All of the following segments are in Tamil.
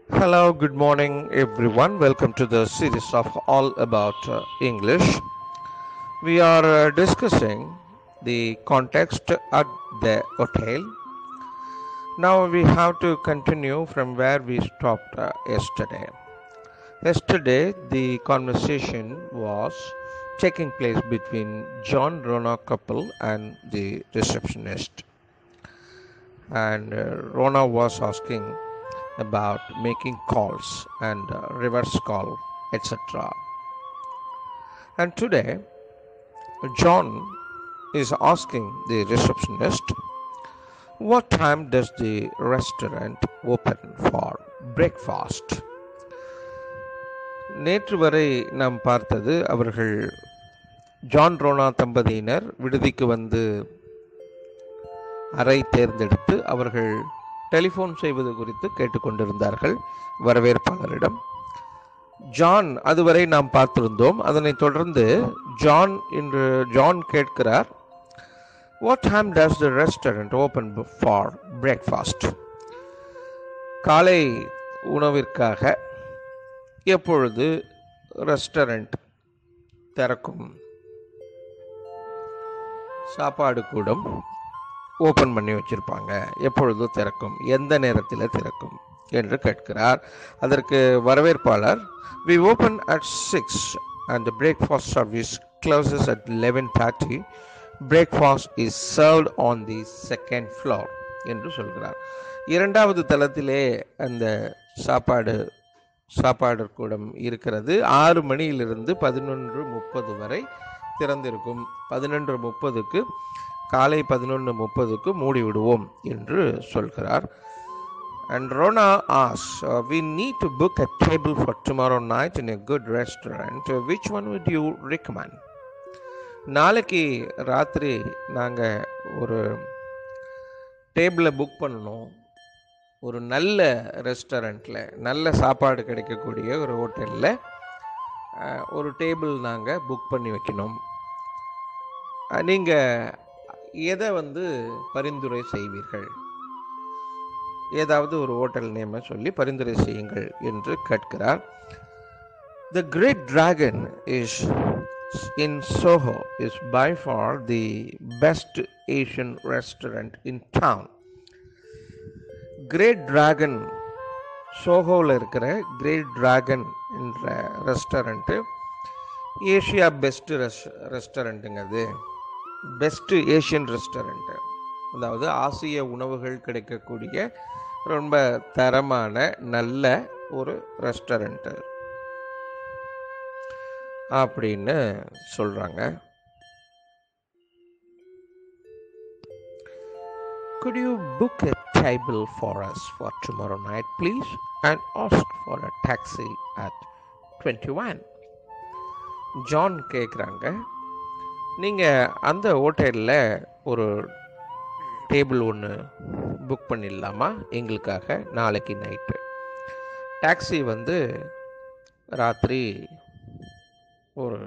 Hello, good morning, everyone. Welcome to the series of All About uh, English. We are uh, discussing the context at the hotel. Now we have to continue from where we stopped uh, yesterday. Yesterday, the conversation was taking place between John Rona couple and the receptionist. And uh, Rona was asking about making calls and uh, reverse call, etc. And today, John is asking the receptionist, What time does the restaurant open for breakfast? நேற்று வரை நாம் பார்த்தது அவர்கள் ஜான் ரோனா தம்பதியினர் விடுதிக்கு வந்து அறை தேர்ந்தெடுத்து அவர்கள் டெலிஃபோன் செய்வது குறித்து கேட்டுக்கொண்டிருந்தார்கள் வரவேற்பாளரிடம் ஜான் அதுவரை நாம் பார்த்திருந்தோம் அதனைத் தொடர்ந்து ஜான் என்று ஜான் கேட்கிறார் what time does the restaurant open for breakfast காலை உணவிற்காக எப்பொழுது ரெஸ்டாரண்ட் திறக்கும் சாப்பாடு கூடம் ஓப்பன் பண்ணி வச்சிருப்பாங்க எப்பொழுது திறக்கும் எந்த நேரத்தில் திறக்கும் என்று கேட்கிறார் அதற்கு வரவேற்பாளர் we open at six and breakfast service closes at eleven thirty breakfast is served on the second floor என்று சொல்கிறார் இரண்டாவது தளத்திலே அந்த சாப்பாடு சாப்பாடு கூடம் இருக்கிறது ஆறு மணியிலிருந்து பதினொன்று முப்பது வரை திறந்திருக்கும் பதினொன்று முப்பதுக்கு காலை பதினொன்று முப்பதுக்கு மூடி விடுவோம் என்று சொல்கிறார் அண்ட் ரோனா ஆஸ் we need to book a table for tomorrow night in a good restaurant which one would you recommend நாளைக்கு ராத்திரி நாங்கள் ஒரு டேபிளை புக் பண்ணணும் ஒரு நல்ல ரெஸ்டாரண்ட்டில் நல்ல சாப்பாடு கிடைக்கக்கூடிய ஒரு ஹோட்டலில் ஒரு டேபிள் நாங்கள் புக் பண்ணி வைக்கணும் நீங்கள் எதை வந்து பரிந்துரை செய்வீர்கள் ஏதாவது ஒரு ஹோட்டல் நேமை சொல்லி பரிந்துரை செய்யுங்கள் என்று கேட்கிறார் the Great Dragon is in Soho is by far the best Asian restaurant in town Great Dragon சோஹோவில் இருக்கிற கிரேட் டிராகன் என்ற ரெஸ்டாரண்ட்டு ஏஷியா பெஸ்ட்டு ரெஸ் ரெஸ்டாரண்ட்டுங்க அது பெஸ்ட்டு ஏஷியன் ரெஸ்டாரண்ட்டு அதாவது ஆசிய உணவுகள் கிடைக்கக்கூடிய ரொம்ப தரமான நல்ல ஒரு ரெஸ்டாரண்ட்டு அப்படின்னு சொல்கிறாங்க Could you book a table for us for tomorrow night, please? And ask for a taxi at 21. John கேட்குறாங்க நீங்கள் அந்த ஹோட்டலில் ஒரு டேபிள் ஒன்று புக் பண்ணிடலாமா எங்களுக்காக நாளைக்கு நைட்டு டாக்ஸி வந்து ராத்திரி ஒரு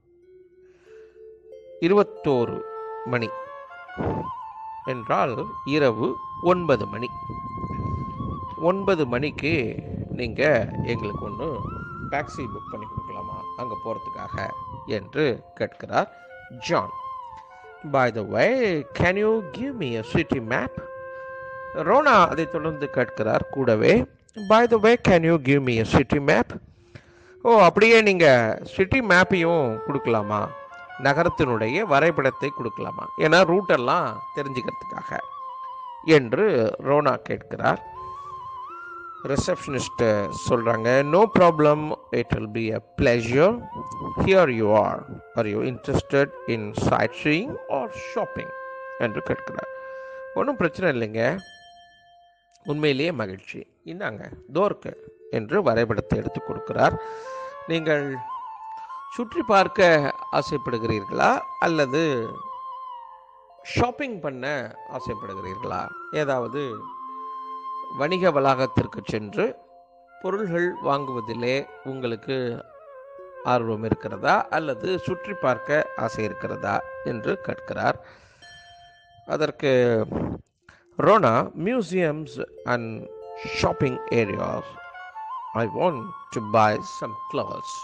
இருபத்தோரு மணி என்றால் இரவு ஒன்பது மணி ஒன்பது மணிக்கு நீங்கள் எங்களுக்கு ஒன்று டாக்ஸி புக் பண்ணி கொடுக்கலாமா அங்கே போகிறதுக்காக என்று கேட்கிறார் John by the way can you give me a city map Rona அதை தொடர்ந்து கேட்கிறார் கூடவே by the way can you give me a city map ஓ அப்படியே நீங்கள் சிட்டி மேப்பையும் கொடுக்கலாமா நகரத்தினுடைய வரைபடத்தை கொடுக்கலாமா ஏன்னா ரூட்டெல்லாம் தெரிஞ்சுக்கிறதுக்காக என்று ரோனா கேட்கிறார் ரிசப்ஷனிஸ்ட்டு சொல்கிறாங்க no problem it will be a pleasure here you are are you interested in sightseeing or shopping என்று கேட்கிறார் ஒன்றும் பிரச்சனை இல்லைங்க உண்மையிலேயே மகிழ்ச்சி இந்தாங்க தோர்க்கு என்று வரைபடத்தை எடுத்து கொடுக்கிறார் நீங்கள் சுற்றி பார்க்க ஆசைப்படுகிறீர்களா அல்லது ஷாப்பிங் பண்ண ஆசைப்படுகிறீர்களா ஏதாவது வணிக வளாகத்திற்கு சென்று பொருள்கள் வாங்குவதிலே உங்களுக்கு ஆர்வம் இருக்கிறதா அல்லது சுற்றி பார்க்க ஆசை இருக்கிறதா என்று கேட்கிறார் அதற்கு Rona museums and shopping areas I want to buy some clothes.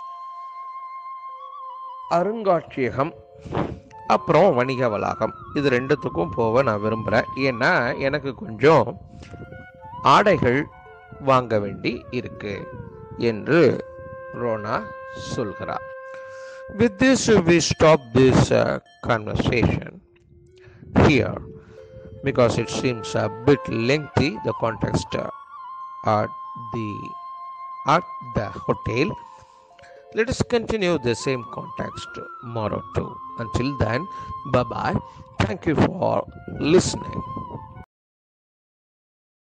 அருங்காட்சியகம் அப்புறம் வணிக வளாகம் இது ரெண்டுத்துக்கும் போக நான் விரும்புகிறேன் ஏன்னா எனக்கு கொஞ்சம் ஆடைகள் வாங்க வேண்டி இருக்கு என்று ரோனா சொல்கிறார் With this, we stop this uh, conversation here because it seems a bit lengthy. The context uh, at the at the hotel. Let us continue the same context tomorrow too. Until then, bye bye. Thank you for listening.